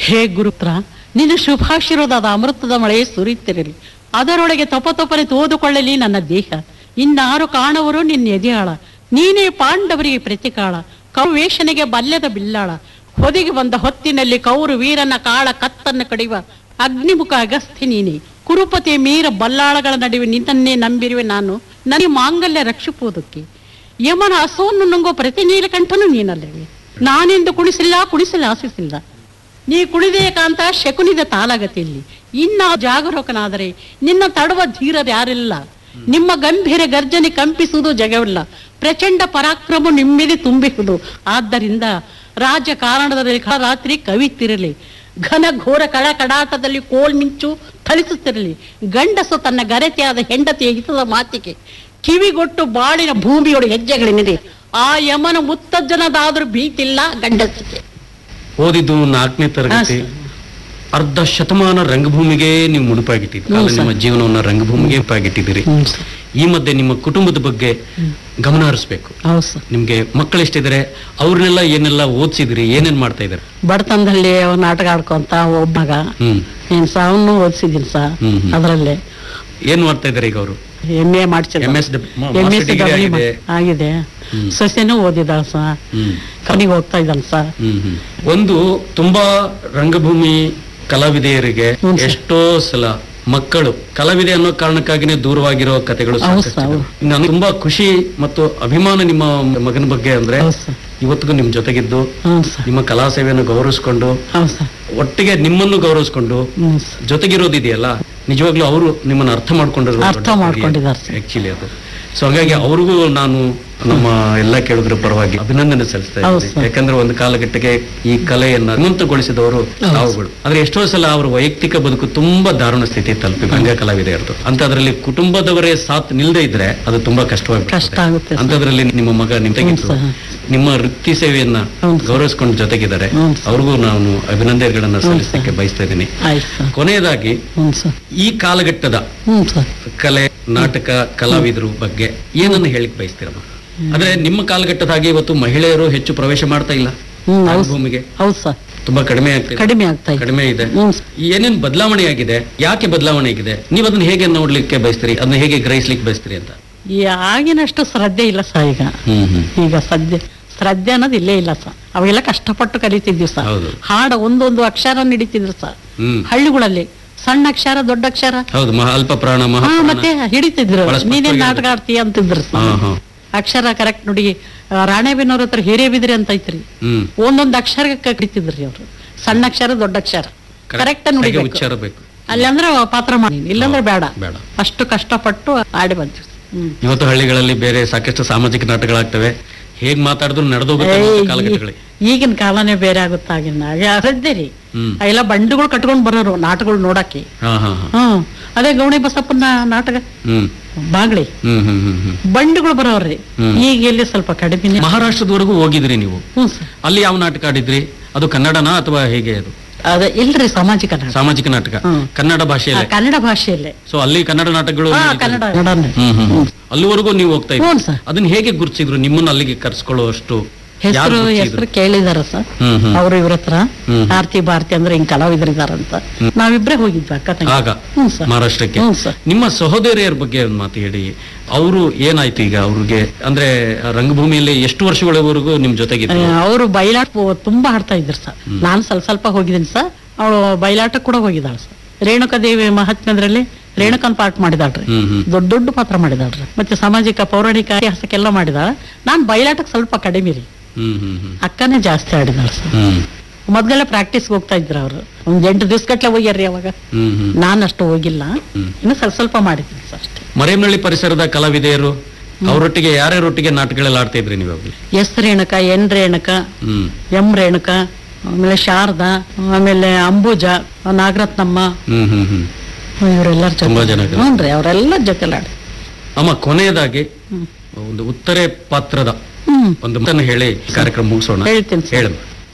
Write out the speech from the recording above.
ಹೇ ಗುರುತ್ರ ನಿನ್ನ ಶುಭಾಶೀರ್ವಾದದ ಅಮೃತದ ಮಳೆ ಸುರಿಯುತ್ತಿರಲಿ ಅದರೊಳಗೆ ತಪತಪನೆ ತೋದುಕೊಳ್ಳಲಿ ನನ್ನ ದೇಹ ಇನ್ನಾರು ಕಾಣವರು ನಿನ್ನ ಎದೆಯಾಳ ನೀನೇ ಪಾಂಡವರಿಗೆ ಪ್ರತಿಕಾಳ ಕೌವೇಶನಿಗೆ ಬಲ್ಯದ ಬಿಲ್ಲಾಳ ಹೊದಿಗೆ ಬಂದ ಹೊತ್ತಿನಲ್ಲಿ ಕೌರು ವೀರನ ಕಾಳ ಕತ್ತನ್ನು ಕಡಿಯುವ ಅಗ್ನಿಮುಖ ಅಗಸ್ತ್ಯ ನೀನೆ ಕುರುಪತಿ ಮೀರ ಬಲ್ಲಾಳಗಳ ನಡುವೆ ನಿನ್ನನ್ನೇ ನಂಬಿರುವೆ ನಾನು ನನಗೆ ಮಾಂಗಲ್ಯ ರಕ್ಷಿಸುವುದಕ್ಕೆ ಯಮನ ಹಸುವನ್ನು ನುಂಗೋ ಪ್ರತಿ ನೀಲಕಂಠನು ನೀನಲ್ಲವೇ ನಾನೆಂದು ಕುಣಿಸಿಲ್ಲ ಕುಣಿಸಲು ಆಶಿಸಿಲ್ಲ ನೀ ಕುಣಿದೇ ಕಾಂತ ಶಕುನಿದ ತಾಲಾಗತಿಯಲ್ಲಿ ಇನ್ನ ಜಾಗರೂಕನಾದರೆ ನಿನ್ನ ತಡುವ ಧೀರರು ಯಾರಿಲ್ಲ ನಿಮ್ಮ ಗಂಭೀರ ಗರ್ಜನೆ ಕಂಪಿಸುವುದು ಜಗವಿಲ್ಲ ಪ್ರಚಂಡ ಪರಾಕ್ರಮ ನಿಮ್ಮಿದೆ ತುಂಬಿಸುವುದು ಆದ್ದರಿಂದ ರಾಜ ಕಾರಣದಲ್ಲಿ ರಾತ್ರಿ ಕವಿತಿರಲಿ ಘನ ಘೋರ ಕಳ ಕಡಾಟದಲ್ಲಿ ಕೋಲ್ ಮಿಂಚು ಥಳಿಸುತ್ತಿರಲಿ ಗಂಡಸು ತನ್ನ ಗರತೆಯಾದ ಹೆಂಡತಿಯ ಹಿತದ ಮಾತಿಗೆ ಕಿವಿಗೊಟ್ಟು ಬಾಳಿನ ಭೂಮಿಯೊಳ ಹೆಜ್ಜೆಗಳೇನಿದೆ ಆ ಯಮನ ಮುತ್ತಜ್ಜನದಾದ್ರೂ ಭೀತಿಲ್ಲ ಗಂಡಸಿಗೆ ಓದಿದ್ದು ನಾಲ್ಕನೇ ತರಗತಿ ಹಾ, ಅರ್ಧ ಶತಮಾನ ರಂಗಭೂಮಿಗೆ ನೀವು ಮುಡುಪಾಗಿಟ್ಟಿದ್ದೀರಿ ಹ್ಮ್, ಅಲ್ಲ, ನಿಮ್ಮ ಸರ್. ಜೀವನವನ್ನ ರಂಗಭೂಮಿಗೆ ಮುಡುಪಾಗಿಟ್ಟಿದ್ದೀರಿ ಹ್ಮ್ ಸರ್ ಈ ಮಧ್ಯೆ ನಿಮ್ಮ ಕುಟುಂಬದ ಬಗ್ಗೆ ಗಮನ ಹರಿಸ್ಬೇಕು ಹೌದು ಸರ್ ನಿಮ್ಗೆ ಮಕ್ಕಳು ಎಷ್ಟಿದ್ದಾರೆ ಅವ್ರನ್ನೆಲ್ಲ ಏನೆಲ್ಲ ಓದಿಸಿದ್ರಿ ಏನೇನ್ ಮಾಡ್ತಾ ಇದಾರೆ ಬಡತನದಲ್ಲಿ ಅವ್ನ್ ನಾಟಕ ಆಡ್ಕೊಂತ ಒಬ್ಬ ಮಗ ಹ್ಮ್ ಏನ್ ಸಹ ಅವನು ಓದಿಸಿದ್ದೀನಿ ಸಹ ಹ್ಮ್, ಹ್ಮ್. ಅದರಲ್ಲೇ ಏನ್ ಮಾಡ್ತಾ ಇದಾರೆ ಈಗ ಅವರು ಎಂ ಎ ಮಾಡ್ಸಿದ MS ಡ- ಮ- ಎಂ master ಎಸ್ degree ಆಗಿದೆ. ಆಗಿದೆ ಹ್ಮ್. ಸಸ್ಯನೂ ಓದಿದಾಳ ಸಹ ಹ್ಮ್ ಕನಿಗೆ ಹೋಗ್ತಾ ಇದ್ದಾನೆ ಸಹ ಹ್ಮ್ ಹ್ಮ್. ಒಂದು ತುಂಬಾ ರಂಗಭೂಮಿ ಕಲಾವಿದೆಯರಿಗೆ ಹ್ಮ್ ಸರ್. ಎಷ್ಟೋ ಸಲ ಮಕ್ಕಳು ಕಲಾವಿದೆ ಅನ್ನೋ ಕಾರಣಕ್ಕಾಗಿನೇ ದೂರವಾಗಿರೋ ಕಥೆಗಳು ಹೌದು ಸಾಕಷ್ಟು ಸರ್, ಇದೆ. ನನಗೆ ತುಂಬಾ ಖುಷಿ ಮತ್ತು ಅಭಿಮಾನ ನಿಮ್ಮ ಮಗನ ಬಗ್ಗೆ ಅಂದ್ರೆ ಹೌದು ಸರ್ ಇವತ್ತಿಗೂ ನಿಮ್ ಜೊತೆಗಿದ್ದು ಹ್ಞೂ ಸರ್ ನಿಮ್ಮ ಕಲಾ ಸೇವೆಯನ್ನು ಗೌರವಿಸ್ಕೊಂಡು ಹೌದು ಸರ್ ಒಟ್ಟಿಗೆ ನಿಮ್ಮನ್ನು ಗೌರವಿಸ್ಕೊಂಡು ಹ್ಞೂ ಸರ್ ಜೊತೆಗಿರೋದಿದೆಯಲ್ಲ ನಿಜವಾಗ್ಲೂ ಅವರು ನಿಮ್ಮನ್ನ ಅರ್ಥ ಮಾಡ್ಕೊಂಡಿರೋ ಅರ್ಥ ಮಾಡ್ಕೊಂಡಿದ್ದಾರೆ ಸರ್. ಆಕ್ಚುಲಿ ಅದು ಸೊ ಹಾಗಾಗಿ ಅವ್ರಿಗೂ ನಾನು ನಮ್ಮ ಎಲ್ಲ ಕೇಳುಗರ ಪರವಾಗಿ ಅಭಿನಂದನೆ ಸಲ್ಲಿಸ್ತಾ ಹೌದು ಇದ್ದೀನಿ ಸರ್. ಯಾಕಂದ್ರೆ ಒಂದು ಕಾಲಘಟ್ಟಕ್ಕೆ ಈ ಕಲೆಯನ್ನ ಶ್ರೀಮಂತಗೊಳಿಸಿದವರು ತಾವುಗಳು ಆದ್ರೆ ಎಷ್ಟೋ ಸಲ ಅವರ ವೈಯಕ್ತಿಕ ಬದುಕು ತುಂಬಾ ದಾರುಣ ಸ್ಥಿತಿ ತಲುಪಿ ರಂಗ ಕಲಾವಿದೆಯರದು ಅಂತದ್ರಲ್ಲಿ ಕುಟುಂಬದವರೇ ಸಾಥ್ ನಿಲ್ದೇ ಇದ್ರೆ ಅದು ತುಂಬಾ ಕಷ್ಟವಾಗಿ ಕಷ್ಟ ಆಗುತ್ತೆ ಸರ್. ಅಂತದ್ರಲ್ಲಿ ನಿಮ್ಮ ಮಗ ನಿಮ್ ತೆಗಿದ್ರು ಹ್ಮ್ ನಿಮ್ಮ ವೃತ್ತಿ ಸೇವೆಯನ್ನ ಹ್ಮ್ ಸರ್. ಗೌರವಿಸ್ಕೊಂಡು ಜೊತೆಗಿದ್ದಾರೆ ಹ್ಮ್ ಸರ್. ಅವ್ರಿಗೂ ನಾನು ಅಭಿನಂದನೆಗಳನ್ನ ಸಲ್ಲಿಸಲಿಕ್ಕೆ ಬಯಸ್ತಾ ಇದ್ದೀನಿ ಆಯ್ತು ಸರ್ ಕೊನೆಯದಾಗಿ ಹ್ಞೂ ಸರ್ ಈ ಕಾಲಘಟ್ಟದ ಹ್ಞೂ ಸರ್ ಕಲೆ ನಾಟಕ ಕಲಾವಿದರು ಬಗ್ಗೆ ಏನನ್ನು ಹೇಳಿಕ್ ಬಯಸ್ತೀರಮ್ಮ ಅಂದ್ರೆ ನಿಮ್ಮ ಕಾಲಘಟ್ಟದ ಹಾಗೆ ಇವತ್ತು ಮಹಿಳೆಯರು ಹೆಚ್ಚು ಪ್ರವೇಶ ಮಾಡ್ತಾ ಇಲ್ಲ ಹ್ಮ್ ಹೌದು ಭೂಮಿಗೆ ಹೌದು ಸರ್ ತುಂಬಾ ಕಡಿಮೆ ಆಗ್ತಿದೆ ಕಡಿಮೆ ಆಗ್ತಾ ಇದೆ ಕಡಿಮೆ ಇದೆ ಹ್ಞೂ ಏನೇನ್ ಬದಲಾವಣೆ ಆಗಿದೆ ಯಾಕೆ ಬದಲಾವಣೆ ಆಗಿದೆ ನೀವು ಅದನ್ನ ಹೇಗೆ ನೋಡ್ಲಿಕ್ಕೆ ಬಯಸ್ತೀರಿ ಅದನ್ನ ಹೇಗೆ ಗ್ರಹಿಸ್ಲಿಕ್ಕೆ ಬಯಸ್ತೀರಿ ಅಂತ ಈ ಆಗಿನಷ್ಟು ಶ್ರದ್ಧೆ ಇಲ್ಲ ಸರ್ ಈಗ ಹ್ಮ್ ಹ್ಮ್ ಈಗ ಸದ್ಯ ಶ್ರದ್ಧೆ ಅನ್ನೋದು ಇಲ್ಲೇ ಇಲ್ಲ ಸರ್ ಅವೆಲ್ಲ ಕಷ್ಟಪಟ್ಟು ಕಲಿತಿದ್ವಿ ಸರ್ ಹೌದು. ಹಾಡು ಒಂದೊಂದು ಅಕ್ಷರ ಹಿಡಿತಿದ್ರು ಸರ್ ಹ್ಮ್ ಹಳ್ಳಿಗಳಲ್ಲಿ ಸಣ್ಣ ಅಕ್ಷರ ದೊಡ್ಡ ಅಕ್ಷರ ಹೌದು ಮಹಾ ಅಲ್ಪ ಪ್ರಾಣ ಹಾ ಮಹಾ ಮತ್ತೆ ಹಿಡಿತಿದ್ರು ಬಹಳ ಸ್ಪಷ್ಟವಾಗಿ ನೀನೇನ್ ನಾಟಕ ಆಡ್ತೀಯ ಅಂತಿದ್ರು ಹಾ ಸರ್ ಹಾ ಅಕ್ಷರ ಕರೆಕ್ಟ್ ನೋಡಿ ಆ, ರಾಣೆಬೆನ್ನೂರ ಹತ್ರ ಹಿರೇಬಿದ್ರಿ ಅಂತ ಐತ್ರಿ ಹ್ಮ್ ಒಂದೊಂದು ಅಕ್ಷರ ಕಡಿತಿದ್ರಿ ಅವ್ರು ಸಣ್ಣ ಅಕ್ಷರ ದೊಡ್ಡ ಅಕ್ಷರ ಕರೆಕ್ಟ್ ಸರಿಯಾಗಿ ನುಡಿಬೇಕು ಉಚ್ಚಾರ ಬೇಕು ಅಲ್ಲಿ ಅಂದ್ರೆ ಪಾತ್ರ ಮಾಡಿ ಇಲ್ಲಾಂದ್ರೆ ಬೇಡ ಬೇಡ ಅಷ್ಟು ಕಷ್ಟಪಟ್ಟು ಆಡಿ ಬಂದ್ವಿ ಹ್ಮ್ ಇವತ್ತು ಹಳ್ಳಿಗಳಲ್ಲಿ ಬೇರೆ ಸಾಕಷ್ಟು ಸಾಮಾಜಿಕ ನಾಟಕಗಳಾಗ್ತವೆ ಹೇಗ್ ಮಾತಾಡಿದ್ರು ನಡೆದೋಗುತ್ತೆ ಏಯ್, ಕಾಲಘಟ್ಟಗಳಿಗೆ ಈ- ಈಗಿನ ಕಾಲನೇ ಬೇರೆ ಆಗುತ್ತ ಆಗಿನ ಶ್ರದ್ಧೆ ರೀ ಹ್ಮ್ ಎಲ್ಲ ಬಂಡುಗಳು ಕಟ್ಕೊಂಡ್ ಬರೋರು ನಾಟಕಗಳು ನೋಡಕ್ಕೆ ಹಾ ಹಾ ಹಾ ಹ್ಮ್ ಅದೇ ಗೌಣಿ ಬಸಪ್ಪನ ನಾಟಕ ಹ್ಮ್ ಬಾಗ್ಲಿ ಹ್ಮ್ ಹ್ಮ್ ಹ್ಮ್ ಹ್ಮ್ ಬಂಡುಗಳು ಬರೋರ್ರಿ ಹ್ಮ್. ಈಗ ಎಲ್ಲಿ ಸ್ವಲ್ಪ ಕಡಿಮೆ ಮಹಾರಾಷ್ಟ್ರದವರೆಗೂ ಹೋಗಿದ್ರಿ ನೀವು ಹ್ಞೂ ಸರ್ ಅಲ್ಲಿ ಯಾವ ನಾಟಕ ಆಡಿದ್ರಿ ಅದು ಕನ್ನಡನಾ ಅಥವಾ ಹೇಗೆ ಅದು ಅದೇ ಇಲ್ರಿ ಸಾಮಾಜಿಕ ನಾಟಕ ಸಾಮಾಜಿಕ ನಾಟಕ ಹ್ಮ್. ಕನ್ನಡ ಆ, ಭಾಷೆಯಲ್ಲೇ ಕನ್ನಡ ಭಾಷೆಯಲ್ಲೇ ಸೊ ಅಲ್ಲಿ ಕನ್ನಡ ನಾಟಕಗಳು ಹಾ ನಡೀತಾ ಕನ್ನಡ ಇದ್ವು. ಕನ್ನಡನೇ. ಹ್ಮ್ ಹ್ಮ್ ಹ್ಮ್. ಅಲ್ಲಿವರೆಗೂ ನೀವು ಹೋಗ್ತಾ ಇದ್ರಿ ಹ್ಞೂ ಸರ್ ಅದನ್ನ ಹೇಗೆ ಗುರುತಿಸಿದ್ರು ನಿಮ್ಮನ್ನ ಅಲ್ಲಿಗೆ ಕರ್ಸ್ಕೊಳ್ಳುವಷ್ಟು ಯಾರು ಹೆಸರು ಗುರ್ತಿಸಿದ್ರು? ಹೆಸರು ಕೇಳಿದಾರ ಸರ್ ಹ್ಮ್ ಹ್ಮ್ ಅವ್ರು ಇವ್ರ ಹತ್ರ ಹ್ಮ್. ಆರ್ತಿ ಭಾರತಿ ಅಂದ್ರೆ ಹಿಂಗ್ ಕಲಾವಿದರಿದಾರಂತ ಹ್ಮ್. ನಾವಿಬ್ರೇ ಹೋಗಿದ್ವಿ ಅಕ್ಕ ತಂಗಿ ಆಗ ಹ್ಞೂ ಸರ್ ಮಹಾರಾಷ್ಟ್ರಕ್ಕೆ ಹ್ಞೂ ಸರ್ ನಿಮ್ಮ ಸಹೋದರಿಯರ ಬಗ್ಗೆ ಒಂದು ಮಾತು ಹೇಳಿ ಅವರು ಏನಾಯ್ತು ಈಗ ಅವ್ರಿಗೆ ಅಂದ್ರೆ ರಂಗಭೂಮಿಯಲ್ಲಿ ಎಷ್ಟು ವರ್ಷಗಳವರೆಗೂ ನಿಮ್ ಜೊತೆಗಿದ್ರು ಅವರು ಬಯಲಾಟ ಪೋ- ತುಂಬಾ ಆಡ್ತಾ ಇದ್ರು ಸರ್ ನಾನು ಸ್ವಲ್ಪ ಸ್ವಲ್ಪ ಹೋಗಿದ್ದೀನಿ ಸರ್ ಅವಳು ಬಯಲಾಟ ಕೂಡ ಹೋಗಿದ್ದಾಳೆ ಸರ್ ರೇಣುಕಾದೇವಿ ಮಹಾತ್ಮ್ಯದ್ರಲ್ಲಿ ರೇಣುಕನ್ ಪಾಠ ಮಾಡಿದಾಳ್ರಿ ಹ್ಮ್ ಹ್ಮ್ ದೊಡ್ಡ ದೊಡ್ಡ ಪಾತ್ರ ಮಾಡಿದಾಳ್ರಿ ಮತ್ತೆ ಸಾಮಾಜಿಕ ಪೌರಾಣಿಕ ಇತಿಹಾಸಕ್ಕೆಲ್ಲ ಮಾಡಿದಾಳ ನಾನ್ ಬಯಲಾಟಕ್ಕೆ ಸ್ವಲ್ಪ ಕಡಿಮೆ ರೀ ಹ್ಮ್ ಹ್ಮ್ ಹ್ಮ್ ಅಕ್ಕನೇ ಜಾಸ್ತಿ ಆಡಿದಾಳ ಸರ್ ಹ್ಮ್ ಮೊದ್ಲೆಲ್ಲ ಪ್ರಾಕ್ಟೀಸ್ಗೆ ಹೋಗ್ತಾ ಇದ್ರು ಅವರು ಒಂದ್ ಎಂಟು ದಿವ್ಸ ಗಟ್ಲೆ ಹೋಗ್ಯಾರ್ರಿ ಅವಾಗ ಹ್ಮ್ ಹ್ಮ್ ನಾನು ಅಷ್ಟು ಹೋಗಿಲ್ಲ ಹ್ಮ್. ಇನ್ನು ಸ್ವಲ್ಪ ಸ್ವಲ್ಪ ಮಾಡಿದ್ದೀನಿ ಸರ್ ಅಷ್ಟೇ ಮರೇಮನಹಳ್ಳಿ ಪರಿಸರದ ಕಲಾವಿದೆಯರು ಅವರೊಟ್ಟಿಗೆ ಯಾರ್ಯಾರೊಟ್ಟಿಗೆ ನಾಟಕಗಳೆಲ್ಲ ಆಡ್ತಾ ಇದ್ರಿ ನೀವು ಅವಾಗ? ಎಸ್ ರೇಣುಕ ಎನ್ ರೇಣುಕ ಹ್ಮ್ ಎಂ ರೇಣುಕ ಆಮೇಲೆ ಶಾರದಾ ಆಮೇಲೆ ಅಂಬುಜ ನಾಗರತ್ನಮ್ಮ ಹ್ಮ್ ಹ್ಮ್ ಹ್ಮ್ ಇವರೆಲ್ಲರ ತುಂಬಾ ಜೊತೆ ಜನ ಹ್ಞೂ ರೀ ಅವರೆಲ್ಲ ಜೊತೆಲಾಡಿ ಅಮ್ಮ ಕೊನೆಯದಾಗಿ ಹ್ಮ್. ಒಂದು ಉತ್ತರೆ ಪಾತ್ರದ ಹ್ಮ್ ಒಂದು ಮಾತನ್ನ ಹೇಳಿ ಕಾರ್ಯಕ್ರಮ ಮುಗಿಸೋಣ ಹೇಳ್ತೀನಿ ಸರ್. ಹೇಳಮ್ಮ